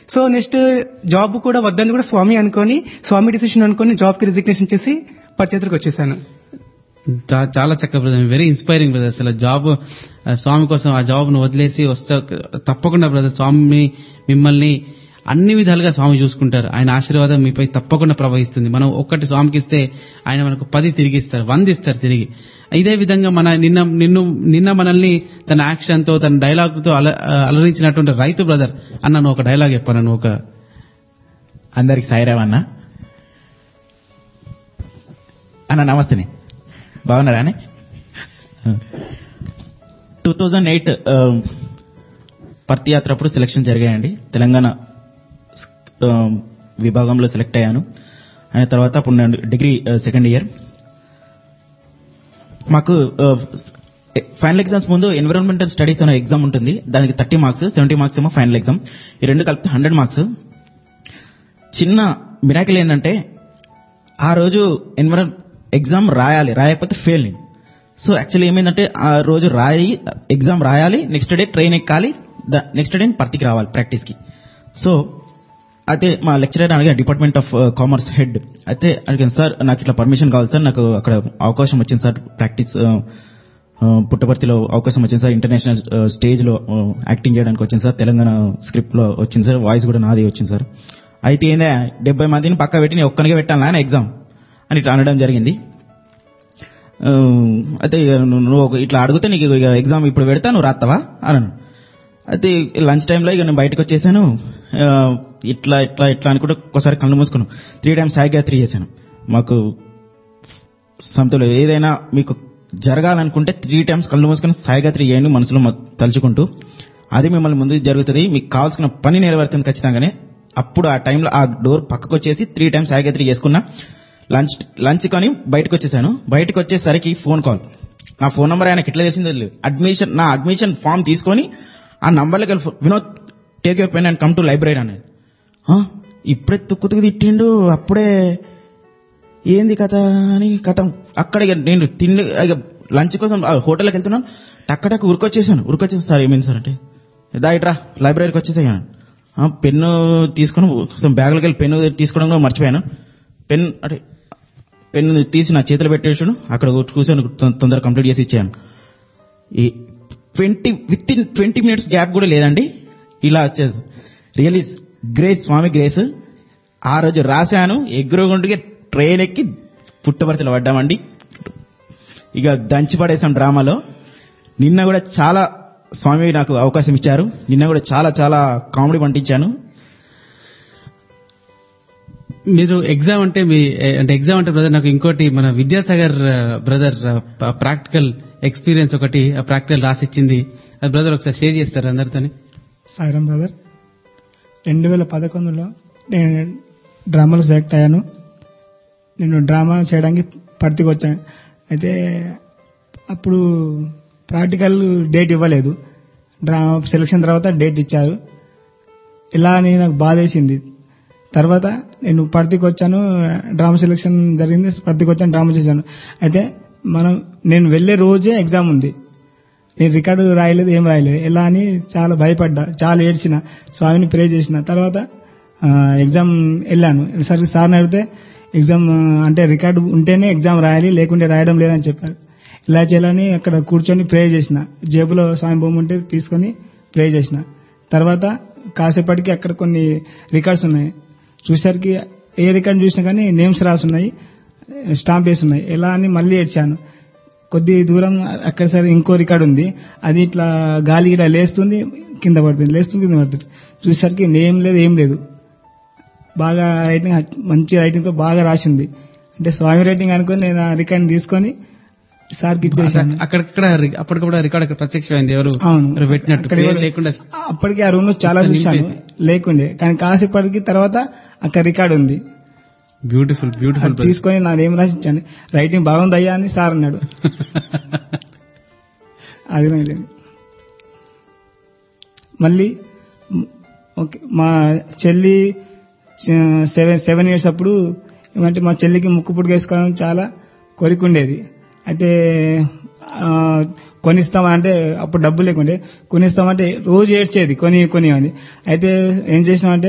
So next job కూడా వద్దని కూడా స్వామి అనుకొని స్వామి డిసిషన్ అనుకొని జాబ్ కి రిజిగ్నేషన్ చేసి పట్టేతరకు వచ్చేసాను చా- చాలా చక్కగా బ్రదర్ వెరీ ఇన్స్పైరింగ్ బ్రదర్ అసలు జాబ్ ఆ, స్వామి కోసం ఆ జాబ్ ను వదిలేసి వస్తా తప్పకుండా బ్రదర్ స్వామి మిమ్మల్ని అన్ని విధాలుగా స్వామి చూసుకుంటారు ఆయన ఆశీర్వాదం మీపై తప్పకుండా ప్రవహిస్తుంది మనం ఒక్కటి స్వామికి ఇస్తే ఆయన మనకు పది తిరిగి ఇస్తారు వంద ఇస్తారు తిరిగి ఇదే విధంగా మన నిన్న నిన్ను నిన్న మనల్ని తన యాక్షన్ తో తన డైలాగ్ తో అల- అలరించినటువంటి రైతు బ్రదర్ అన్న నువ్వు ఒక డైలాగ్ చెప్పాను నువ్వు ఒక అందరికి సాయిరావు అన్న అన్న నమస్తేనే బాగున్నారా అని టూ థౌజండ్ ఎయిట్ పర్తి యాత్ర అప్పుడు సెలక్షన్ జరిగాయండి తెలంగాణ ఆ, విభాగంలో సెలెక్ట్ అయ్యాను అయిన తర్వాత అప్పుడు నేను డిగ్రీ సెకండ్ ఇయర్ మాకు ఫైనల్ ఎగ్జామ్స్ ముందు ఎన్విరాన్మెంటల్ స్టడీస్ అనే ఎగ్జామ్ ఉంటుంది దానికి థర్టీ మార్క్స్ సెవెంటీ మార్క్స్ ఏమో ఫైనల్ ఎగ్జామ్ ఈ రెండు కలిపి హండ్రెడ్ మార్క్స్ చిన్న మిరాకిల్ ఏంటంటే ఆ రోజు ఎన్విరాన్ ఎగ్జామ్ రాయాలి రాయకపోతే ఫెయిల్ నేను సో యాక్చువల్లీ ఏమైందంటే ఆ రోజు రాయి ఎగ్జామ్ రాయాలి నెక్స్ట్ డే ట్రైన్ ఎక్కాలి నెక్స్ట్ డే పర్తికి రావాలి ప్రాక్టీస్కి సో అయితే మా లెక్చరర్ అడిగాను డిపార్ట్మెంట్ ఆఫ్ కామర్స్ హెడ్ అయితే అడిగాను సార్ నాకు ఇట్లా పర్మిషన్ కావాలి సార్ నాకు అక్కడ అవకాశం వచ్చింది సార్ ప్రాక్టీస్ పుట్టపర్తిలో అవకాశం వచ్చింది సార్ ఇంటర్నేషనల్ స్టేజ్ లో యాక్టింగ్ చేయడానికి వచ్చింది సార్ తెలంగాణ స్క్రిప్ట్ లో వచ్చింది సార్ వాయిస్ కూడా నాది వచ్చింది సార్ అయితే ఏందే డెబ్బై మందిని పక్క పెట్టి నేను ఒక్కనికే పెట్టాను నాయన ఎగ్జామ్ అని ఇట్లా అనడం జరిగింది ఆ, అయితే ఇక నువ్వు నువ్వు ఒక- ఇట్లా అడిగితే నీకు ఇక ఎగ్జామ్ ఇప్పుడు పెడతా నువ్వు రాస్తావా అన్నాను అయితే లంచ్ టైంలో ఇక నేను బయటకు వచ్చేసాను ఆ, ఇట్లా ఇట్లా ఇట్లా అనుకుంటే ఒక్కసారి కళ్ళు మూసుకున్నాను త్రీ టైమ్స్ సాయిగాత్రి చేశాను మాకు సంతలో ఏదైనా మీకు జరగాలనుకుంటే త్రీ టైమ్స్ కళ్ళు మూసుకొని సాయిగాత్రి చేయండి మనసులో మ- తలుచుకుంటూ అది మిమ్మల్ని ముందు జరుగుతుంది మీకు కావాల్సిన పని నెరవేరుతుంది ఖచ్చితంగానే అప్పుడు ఆ టైంలో ఆ డోర్ పక్కకు వచ్చేసి త్రీ టైమ్స్ సాయిగాత్రి చేసుకున్నా లంచ్ లంచ్ కొని బయటకు వచ్చేసాను బయటకు వచ్చేసరికి ఫోన్ కాల్ నా ఫోన్ నంబర్ ఆయనకి ఎట్లా తెలిసిందో తెలియదు అడ్మిషన్ నా అడ్మిషన్ ఫామ్ తీసుకొని ఆ నంబర్లోకి వెళ్ళి Vinod take your pen and come to library అనేది "ఆ, ఇప్పుడే తుక్కు తుక్కు తిట్టిండు అప్పుడే ఏంది కథ అని కథ అక్కడ ఇక నేను తిండి ఇక లంచ్ కోసం ఆ హోటల్కి వెళ్తున్నాను టక్కటక్క ఉరికొచ్చేసాను ఉరికొచ్చేసాను సార్ ఏమైంది సార్ అంటే దా ఇట్రా లైబ్రరీకి వచ్చేసాను ఆ, పెన్ను తీసుకొని కొంచెం బ్యాగ్లోకి వెళ్ళి పెన్ను తీసుకోవడం కూడా మర్చిపోయాను పెన్ అంటే పెన్ను తీసి నా చేతిలో పెట్టేసాను అక్కడ కూర్చొని తొ- తొందరగా కంప్లీట్ చేసి ఇచ్చాను ఈ twenty within twenty minutes gap కూడా లేదండి ఇలా వచ్చేసి రియలీ గ్రేస్ స్వామి గ్రేస్ ఆ రోజు రాశాను ఎగురుగుంటుగా ట్రైన్ ఎక్కి పుట్టపర్తిలో పడ్డామండి ఇక దంచి పడేసాం డ్రామాలో నిన్న కూడా చాలా స్వామి నాకు అవకాశం ఇచ్చారు నిన్న కూడా చాలా చాలా కామెడీ పండించాను మీరు ఎగ్జామ్ అంటే మీ అంటే ఎగ్జామ్ అంటే బ్రదర్ నాకు ఇంకోటి మన విద్యాసాగర్ బ్రదర్ ప్రాక్టికల్ ఎక్స్పీరియన్స్ ఒకటి ఆ ప్రాక్టికల్ రాసిచ్చింది అది బ్రదర్ ఒకసారి షేర్ చేస్తారు అందరితోని సాయిరామ్ బ్రదర్ రెండు వేల పదకొండులో నేను డ్రామాలో సెలెక్ట్ అయ్యాను నేను డ్రామా చేయడానికి పర్తికి వచ్చాను అయితే అప్పుడు ప్రాక్టికల్ డేట్ ఇవ్వలేదు డ్రామా సెలక్షన్ తర్వాత డేట్ ఇచ్చారు ఇలా అని నాకు బాధ వేసింది తర్వాత నేను పర్తికి వచ్చాను డ్రామా సెలక్షన్ జరిగింది పర్తికి వచ్చాను డ్రామా చేశాను అయితే మనం నేను వెళ్లే రోజే ఎగ్జామ్ ఉంది నేను రికార్డు రాయలేదు ఏం రాయలేదు ఎలా అని చాలా భయపడ్డా చాలా ఏడ్చిన స్వామిని ప్రే చేసిన తర్వాత ఆ, ఎగ్జామ్ వెళ్ళాను సరే సార్ని అడిగితే ఎగ్జామ్ ఆ, అంటే రికార్డు ఉంటేనే ఎగ్జామ్ రాయాలి లేకుంటే రాయడం లేదని చెప్పారు ఇలా చేయాలని అక్కడ కూర్చొని ప్రే చేసిన జేబులో స్వామి బొమ్మ ఉంటే తీసుకొని ప్రే చేసిన తర్వాత కాసేపటికి అక్కడ కొన్ని రికార్డ్స్ ఉన్నాయి చూసరికి ఏ రికార్డు చూసినా కానీ నేమ్స్ రాసున్నాయి స్టాంప్ వేసి ఉన్నాయి ఎలా అని మళ్ళీ ఏడ్చాను కొద్ది దూరం అక్కడ సరే ఇంకో రికార్డు ఉంది అది ఇట్లా గాలి ఇలా లేస్తుంది కింద పడుతుంది లేస్తుంది కింద పడుతుంది చూసేసరికి నేమ్ లేదు ఏం లేదు బాగా రైటింగ్ మంచి రైటింగ్ తో బాగా రాసింది అంటే స్వామి రైటింగ్ అనుకొని నేను ఆ రికార్డ్ తీసుకొని సార్కి ఇచ్చేసాను అక్కడక్కడ అప్పటికప్పుడు రికార్డ్ అక్కడ ప్రత్యక్షమైంది ఎవరు అవును ఎవరు పెట్టినట్టు అక్కడ పేరు ఎవరు- లేకుండా అప్పటికి ఆ రూమ్ లో చాలా మొత్తం చూశాను నింపేసి. లేకుండే కానీ కాసేపటికి తర్వాత అక్కడ రికార్డు ఉంది బ్యూటిఫుల్ బ్యూటిఫుల్ అది తీసుకొని నాదేం రాసి ఇచ్చాను రైటింగ్ బాగుందయ్యా అని సార్ అన్నాడు అది నాది. మళ్ళీ మ్, ఓకే మా చెల్లి చ- సెవెన్ సెవెన్ ఇయర్స్ అప్పుడు ఏమంటే మా చెల్లికి ముక్కు పుట్టుక వేసుకోవడం చాలా కోరిక ఉండేది అయితే ఆ, కొనిస్తామంటే అప్పుడు డబ్బు లేకుండే కొనిస్తామంటే రోజు ఏడ్చేది కొని కొని అని అయితే ఏం చేసినామంటే